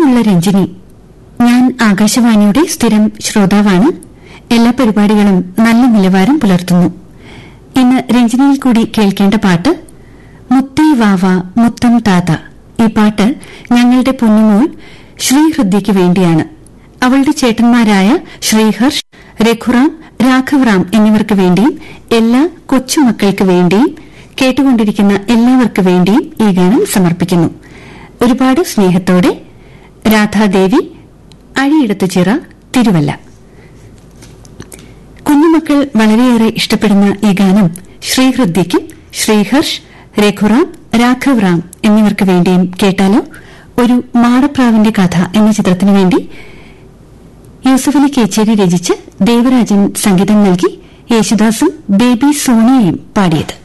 പ്രിയമുള്ള രഞ്ജിനി ഞാൻ ആകാശവാണിയുടെ സ്ഥിരം ശ്രോതാവാണ് എല്ലാ പരിപാടികളും നല്ല നിലവാരം പുലർത്തുന്നു ഇന്ന് രഞ്ജിനിയിൽ കൂടി കേൾക്കേണ്ട പാട്ട് മുത്തേ വാവ മുത്തം താത ഈ പാട്ട് ഞങ്ങളുടെ പൊന്നുമോൾ ശ്രീഹൃദ്യയ്ക്ക് വേണ്ടിയാണ് അവളുടെ ചേട്ടന്മാരായ ശ്രീഹർഷ് രഘുറാം രാഘവറാം എന്നിവർക്ക് വേണ്ടിയും എല്ലാ കൊച്ചുമക്കൾക്ക് വേണ്ടിയും കേട്ടുകൊണ്ടിരിക്കുന്ന എല്ലാവർക്കു വേണ്ടിയും ഈ ഗാനം സമർപ്പിക്കുന്നു ഒരുപാട് സ്നേഹത്തോടെ രാധാദേവി അഴിയിടത്തുചിറ തിരുവല്ല കുഞ്ഞുമക്കൾ വളരെയേറെ ഇഷ്ടപ്പെടുന്ന ഈ ഗാനം ശ്രീഹൃദ്യയ്ക്കും ശ്രീഹർഷ് രഘുറാം രാഘവറാം എന്നിവർക്ക് വേണ്ടിയും കേട്ടാലോ ഒരു മാടപ്രാവിന്റെ കഥ എന്ന ചിത്രത്തിനു വേണ്ടി യൂസഫലി കേച്ചേരി രചിച്ച് ദേവരാജൻ സംഗീതം നൽകി യേശുദാസും ബേബി സോണിയയും പാടിയത്